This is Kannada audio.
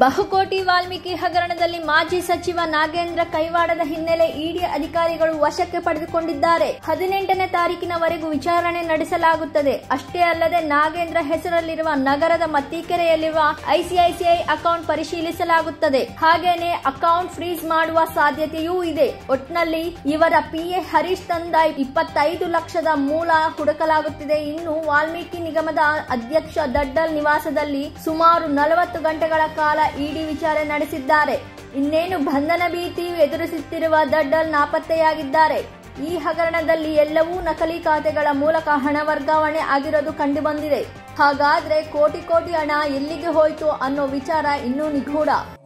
ಬಹುಕೋಟಿ ವಾಲ್ಮೀಕಿ ಹಗರಣದಲ್ಲಿ ಮಾಜಿ ಸಚಿವ ನಾಗೇಂದ್ರ ಕೈವಾಡದ ಹಿನ್ನೆಲೆ ಇಡಿ ಅಧಿಕಾರಿಗಳು ವಶಕ್ಕೆ ಪಡೆದುಕೊಂಡಿದ್ದಾರೆ ಹದಿನೆಂಟನೇ ತಾರೀಕಿನವರೆಗೂ ವಿಚಾರಣೆ ನಡೆಸಲಾಗುತ್ತದೆ ಅಷ್ಟೇ ಅಲ್ಲದೆ ನಾಗೇಂದ್ರ ಹೆಸರಲ್ಲಿರುವ ನಗರದ ಮತ್ತಿಕೆರೆಯಲ್ಲಿರುವ ಐಸಿಐಸಿಐ ಅಕೌಂಟ್ ಪರಿಶೀಲಿಸಲಾಗುತ್ತದೆ ಹಾಗೇನೆ ಅಕೌಂಟ್ ಫ್ರೀಸ್ ಮಾಡುವ ಸಾಧ್ಯತೆಯೂ ಇದೆ ಒಟ್ನಲ್ಲಿ ಇವರ ಪಿಎ ಹರೀಶ್ ತಂದ ಇಪ್ಪತ್ತೈದು ಲಕ್ಷದ ಮೂಲ ಹುಡುಕಲಾಗುತ್ತಿದೆ ಇನ್ನು ವಾಲ್ಮೀಕಿ ನಿಗಮದ ಅಧ್ಯಕ್ಷ ದಡ್ಡಲ್ ನಿವಾಸದಲ್ಲಿ ಸುಮಾರು ನಲವತ್ತು ಗಂಟೆಗಳ ಕಾಲ ಇಡಿ ವಿಚಾರಣೆ ನಡೆಸಿದ್ದಾರೆ ಇನ್ನೇನು ಬಂಧನ ಭೀತಿ ಎದುರಿಸುತ್ತಿರುವ ದಡ್ಡಲ್ ನಾಪತ್ತೆಯಾಗಿದ್ದಾರೆ ಈ ಹಗರಣದಲ್ಲಿ ಎಲ್ಲವೂ ನಕಲಿ ಖಾತೆಗಳ ಮೂಲಕ ಹಣ ವರ್ಗಾವಣೆ ಆಗಿರೋದು ಕಂಡುಬಂದಿದೆ ಹಾಗಾದ್ರೆ ಕೋಟಿ ಕೋಟಿ ಹಣ ಎಲ್ಲಿಗೆ ಹೋಯ್ತು ಅನ್ನೋ ವಿಚಾರ ಇನ್ನೂ ನಿಗೂಢ